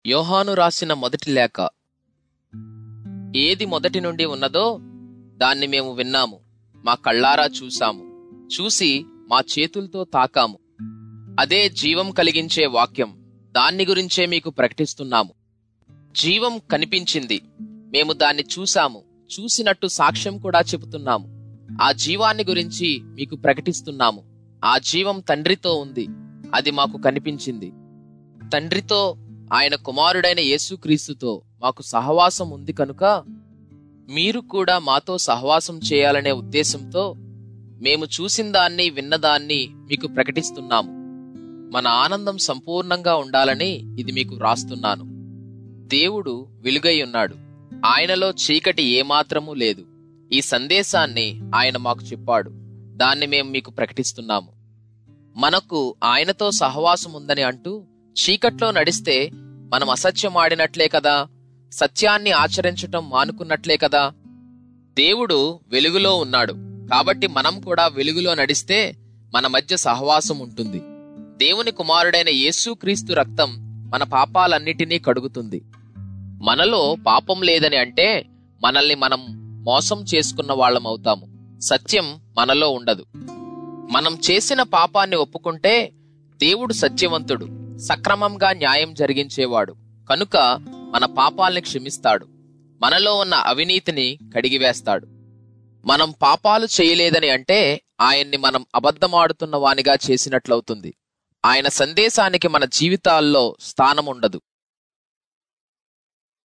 యోహాను రాసిన మొదటి లేఖ ఏది మొదటి నుండి ఉన్నదో దాన్ని మేము విన్నాము మా కళ్ళారా చూశాము చూసి మా చేతులతో తాకాము అదే జీవం కలిగించే వాక్యం దాన్ని గురించే మీకు ప్రకటిస్తున్నాము జీవం కనిపించింది మేము దాన్ని చూశాము చూసినట్టు సాక్ష్యం కూడా చెబుతున్నాము ఆ జీవాన్ని గురించి మీకు ప్రకటిస్తున్నాము ఆ జీవం తండ్రితో ఉంది అది మాకు కనిపించింది తండ్రితో ఆయన కుమారుడైన యేసుక్రీస్తుతో మాకు సహవాసం ఉంది కనుక మీరు కూడా మాతో సహవాసం చేయాలనే ఉద్దేశంతో మేము చూసిన దాన్ని విన్నదాన్ని మీకు ప్రకటిస్తున్నాము మన ఆనందం సంపూర్ణంగా ఉండాలని ఇది మీకు వ్రాస్తున్నాను దేవుడు వెలుగై ఉన్నాడు ఆయనలో చీకటి ఏమాత్రమూ లేదు ఈ సందేశాన్ని ఆయన మాకు చెప్పాడు దాన్ని మేము మీకు ప్రకటిస్తున్నాము మనకు ఆయనతో సహవాసం ఉందని అంటూ చీకట్లో నడిస్తే మనం అసత్యం ఆడినట్లే కదా సత్యాన్ని ఆచరించటం మానుకున్నట్లే కదా దేవుడు వెలుగులో ఉన్నాడు కాబట్టి మనం కూడా వెలుగులో నడిస్తే మన మధ్య సహవాసం ఉంటుంది దేవుని కుమారుడైన యేసుక్రీస్తు రక్తం మన పాపాలన్నిటినీ కడుగుతుంది మనలో పాపం లేదని అంటే మనల్ని మనం మోసం చేసుకున్న వాళ్ళం అవుతాము సత్యం మనలో ఉండదు మనం చేసిన పాపాన్ని ఒప్పుకుంటే దేవుడు సత్యవంతుడు సక్రమంగా న్యాయం జరిగించేవాడు కనుక మన పాపాల్ని క్షమిస్తాడు మనలో ఉన్న అవినీతిని కడిగివేస్తాడు మనం పాపాలు చేయలేదని అంటే ఆయన్ని మనం అబద్ధమాడుతున్న వానిగా చేసినట్లవుతుంది ఆయన సందేశానికి మన జీవితాల్లో స్థానం ఉండదు